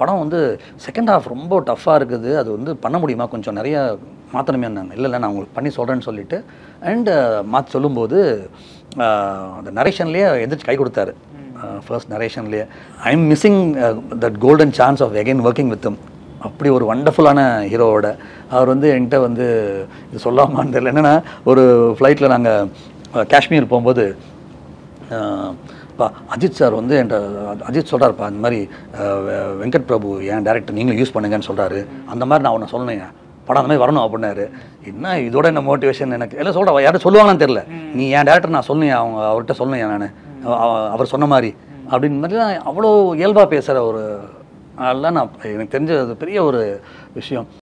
படம் வந்து second half ரொம்ப டஃப்பாக இருக்குது அது வந்து பண்ண முடியுமா கொஞ்சம் நிறைய மாற்றணுமே நான் இல்லை இல்லை நான் உங்களுக்கு பண்ணி சொல்கிறேன்னு சொல்லிட்டு அண்டு மாற்றி சொல்லும்போது ஆஹ், அந்த நரேஷன்லேயே எந்திரிச்சு கை கொடுத்தாரு ஃபர்ஸ்ட் நரேஷன்லேயே I am missing that golden chance of again working with அப்படி ஒரு வண்டர்ஃபுல்லான ஹீரோவோட அவர் வந்து என்கிட்ட வந்து இது சொல்லாமான்னு தெரியல என்னென்னா ஒரு ஃப்ளைட்டில் நாங்கள் காஷ்மீர் போகும்போது ஆஹ் பா அஜித் சார் வந்து என்கிட்ட அஜித் சொல்கிறாருப்பா இந்த மாதிரி ஆஹ் வெ- வெங்கட் பிரபு ஏன் டேரக்டர் நீங்களும் யூஸ் பண்ணுங்கன்னு சொல்கிறாரு அந்த மாதிரி நான் அவனை சொன்னேன் படம் அந்த மாதிரி வரணும் அப்படின்னாரு என்ன இதோட என்ன மோட்டிவேஷன் எனக்கு எல்லாம் சொல்கிறேன் யாரும் சொல்லுவாங்கன்னு தெரியல நீ என் டேரக்டர் நான் சொன்னேன் அவங்க அவர்கிட்ட சொன்னேன் நான் அவர் சொன்ன மாதிரி அப்படின்னு மாதிரிலாம் அவ்வளோ இயல்பாக பேசுகிற ஒரு அதெல்லாம் நான் எனக்கு தெரிஞ்ச அது பெரிய ஒரு விஷயம்